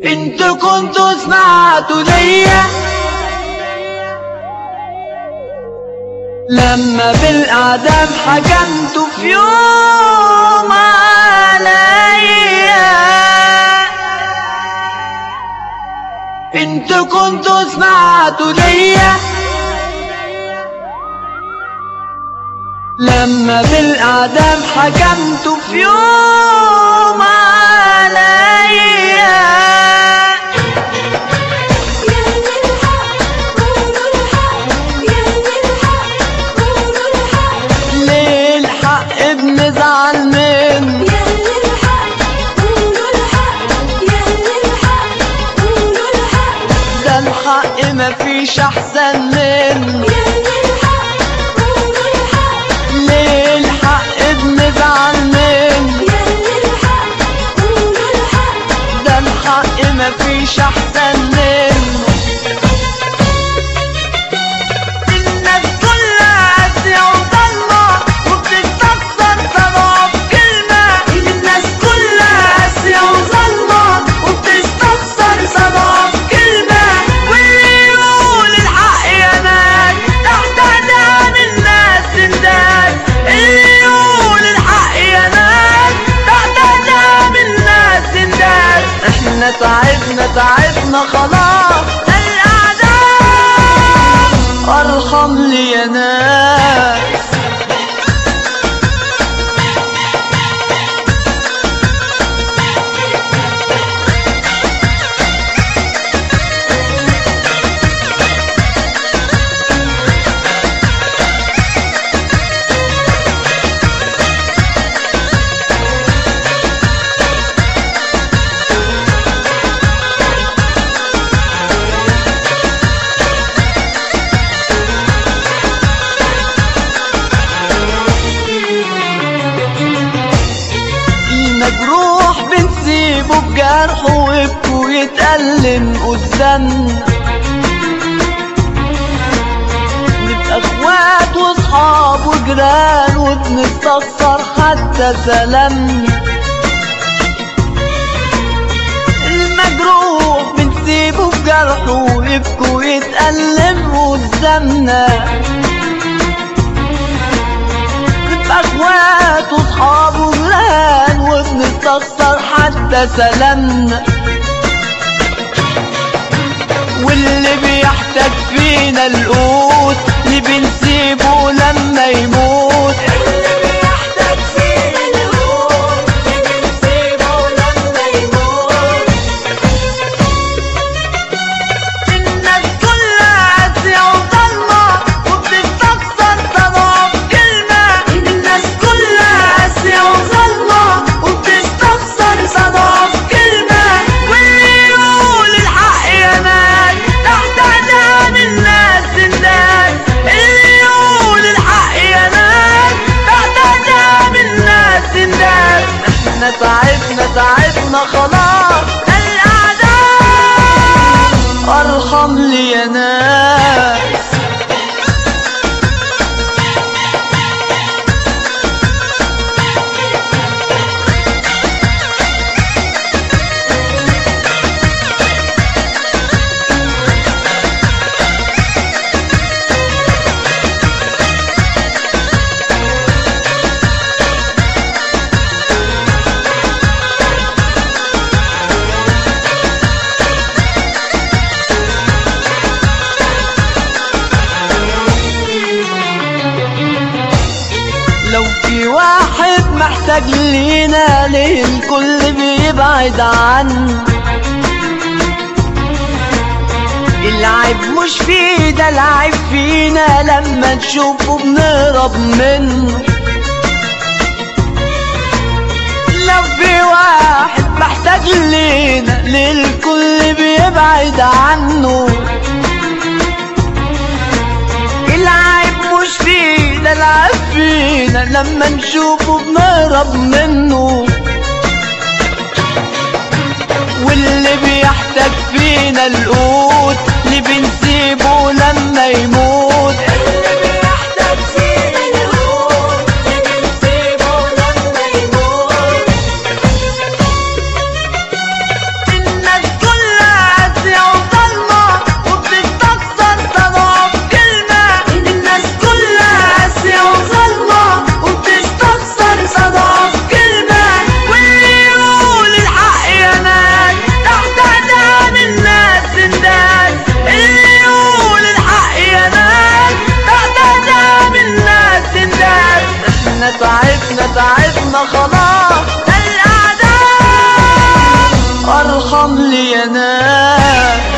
انتوا كنتوا سمعتوا ليا لما بالاعدام حكمتوا في يوم عليا انتوا كنتوا سمعتوا ليا لما بالاعدام حكمتوا في يوم عليا يا الحق قولوا الحق يا الحق قولوا الحق ليه الحق بنزعل منه يا الحق قولوا الحق يا الحق قولوا الحق ده الحق مفيش احسن منه يا الحق قولوا الحق ليه الحق بنزعل منه يا الحق قولوا الحق ده الحق مفيش احسن منه الناس كلها قاسية وظلمة وبتستخسر سبعة بكلمة الناس كلها قاسية وظلمة وبتستخسر سبعة بكلمة واللي يقول الحق يا ناس تحت اعدام الناس الناس اللي يقول الحق يا ناس تحت اعدام الناس الناس احنا تعبنا تعبنا خلاص الاعدام ارحم لي يا ناس المجروح بنسيبه بجرحه ويبكي ويتألم قدامنا نبقى اخوات واصحاب وجيران وبنستخسر حتى سلامنا المجروح بنسيبه بجرحه ويبكي ويتألم قدامنا نبقى اخوات واصحاب وجيران وبنستخسر حتى سلامنا واللي بيحتاج فينا القوت اللي بنسيبه لما يموت اللي بيحتاج فينا القوت اللي بنسيبه لما يموت الناس كلها قاسية وظلمة وبتستخسر سبعة بكلمة الناس كلها قاسية وظلمة وبتستخسر سبعة بكلمة واللي يقول الحق يا ناس تحت اعدام الناس الناس اللي يقول الحق يا ناس تحت اعدام الناس الناس احنا تعبنا تعبنا خلاص الاعدام ارحم لي يا ناس لو في واحد محتاج لينا ليه الكل بيبعد عنه العيب مش فيه ده العيب فينا لما نشوفه بنهرب منه لو في واحد محتاج لينا ليه الكل بيبعد عنه العيب مش فينا العيب فينا لما نشوفه بنهرب منه واللي بيحتاج فينا القوت اللي بنسيبه لما يموت اللي بيحتاج فينا القوت اللي بنسيبه لما يموت الناس كلها ارحم لي انا